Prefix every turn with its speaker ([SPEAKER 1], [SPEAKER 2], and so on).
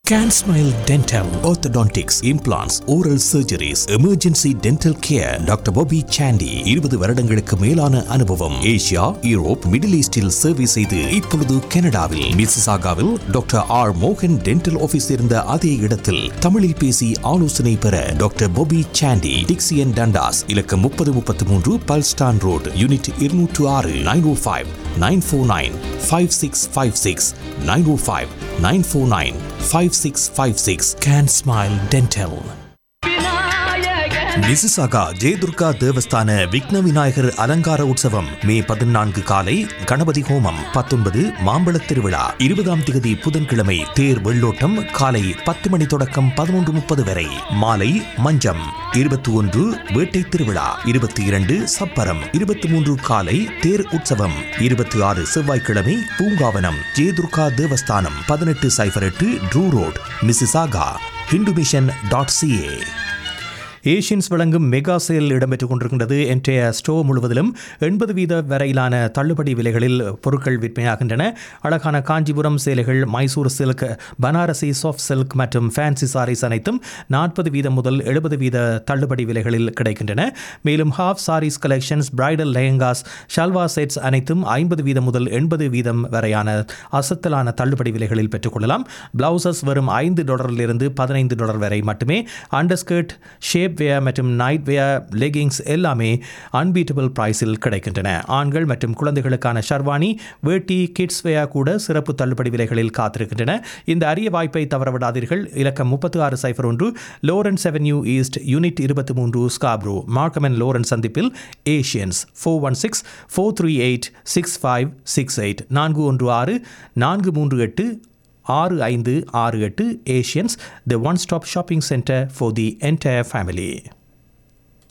[SPEAKER 1] Can Smile Dental, Orthodontics, Implants, Oral Surgeries, Emergency Dental Care, doctor Bobby Sandy இருபது வருடங்களுக்கு மேலான அனுபவம் Asia Europe middle ஈஸ்டில் சேவை செய்து இப்பொழுது கனடாவில் மிசிசாகாவில் டாக்டர் ஆர் மோகன் டென்டல் ஆபீஸ் இருந்த அதே இடத்தில் தமிழில் பேசி ஆலோசனை பெற doctor Bobby Sandy Dixie and Dundas இலக்கம் முப்பது முப்பத்தி மூன்று பல்ஸ்டான் ரோடு யூனிட் இருநூற்று ஆறு nine O five nine four nine five six five six nine O five nine four nine five six five six can smile dental Mississauga Jayadurga Devasthana Vighna Vinayagar அலங்கார உற்சவம் மே பதினான்கு காலை கணபதி ஹோமம் பத்தொன்பது மாம்பழத் திருவிழா இருபதாம் திகதி புதன்கிழமை தேர் வெள்ளோட்டம் காலை பத்து மணி தொடக்கம் பதினொன்று முப்பது வரை மாலை மஞ்சம் இருபத்தி ஒன்று வேட்டை திருவிழா இருபத்தி இரண்டு சப்பரம் இருபத்தி மூன்று காலை தேர் உற்சவம் இருபத்தி ஆறு செவ்வாய்க்கிழமை பூங்காவனம் ஜெயதுர்கா தேவஸ்தானம் பதினெட்டு சைபர் எட்டு Drew road Mississauga Hindu mission dot CA Asians வழங்கும் மெகா சேல் இடம்பெற்றுக் கொண்டிருக்கின்றது என்டைய ஸ்டோர் முழுவதிலும் எண்பது வீத வரையிலான தள்ளுபடி விலைகளில் பொருட்கள் விற்பனையாகின்றன அழகான காஞ்சிபுரம் சேலைகள் Mysore silk Banarasi soft silk மற்றும் ஃபேன்சி சாரீஸ் அனைத்தும் நாற்பது வீதம் முதல் எழுபது வீத தள்ளுபடி விலைகளில் கிடைக்கின்றன மேலும் half sarees collections bridal lehengas salwar sets அனைத்தும் ஐம்பது வீதம் முதல் எண்பது வீதம் வரையான அசத்தலான தள்ளுபடி விலைகளில் பெற்றுக்கொள்ளலாம் பிளவுசஸ் வரும் ஐந்து டாலரிலிருந்து பதினைந்து டாலர் வரை மட்டுமே அண்டர்ஸ்கர்ட் ஷேப் வேர் மற்றும் நைட் வேர் லெகிங்ஸ் எல்லாமே அன்பீட்டபிள் பிரைஸில் கிடைக்கின்றன ஆண்கள் மற்றும் குழந்தைகளுக்கான ஷர்வானி வேட்டி கிட்ஸ் வேர் கூட சிறப்பு தள்ளுபடி விலைகளில் காத்திருக்கின்றன இந்த அரிய வாய்ப்பை தவறவிடாதீர்கள் இலக்கம் முப்பத்தி ஆறு சைஃபர் ஒன்று லோரன்ஸ் அவென்யூ ஈஸ்ட் யூனிட் இருபத்தி மூன்று ஸ்காப்ரோ மார்க்கம் அண்ட் லோரன்ஸ் சந்திப்பில் Asians four one six four three eight six five six eight நான்கு ஒன்று ஆறு நான்கு மூன்று எட்டு ஆறு ஐந்து ஆறு எட்டு Asians the one stop shopping centre for the entire family